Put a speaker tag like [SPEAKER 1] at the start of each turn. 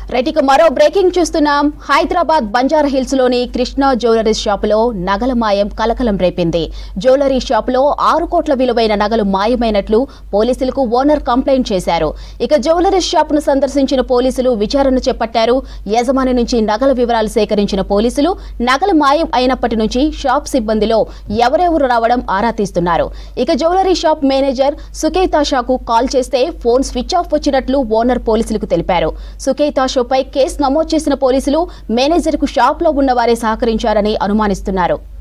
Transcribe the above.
[SPEAKER 1] right ఇక మరో breaking చూస్తున్నాం హైదరాబాద్ బంజారా హిల్స్ లోని కృష్ణ జ్యువెలరీ షాపులో నగల మాయం కలకలం రేపింది జ్యువెలరీ షాపులో ఆరు కోట్ల విలువైన నగలు మాయమైనట్లు పోలీసులకు ఓనర్ కంప్లైంట్ చేశారు ఇక జ్యువెలరీ షాప్ ను సందర్శించిన పోలీసులు విచారణ చేపట్టారు యజమాని నుంచి నగల వివరాలు సేకరించిన పోలీసులు నగలు మాయం అయినప్పటి నుంచి షాప్ సిబ్బందిలో ఎవరెవరు రావడం ఆరా తీస్తున్నారు ఇక జ్యువెలరీ షాప్ మేనేజర్ సుకేతా షాకు కాల్ చేస్తే ఫోన్ స్విచ్ ఆఫ్ వచ్చినట్లు ఓనర్ పోలీసులకు తెలిపారు సుకేతా షోపై కేసు నమోదు చేసిన పోలీసులు మేనేజర్ కు షాప్ లో ఉన్న వారే సహకరించారని అనుమానిస్తున్నారు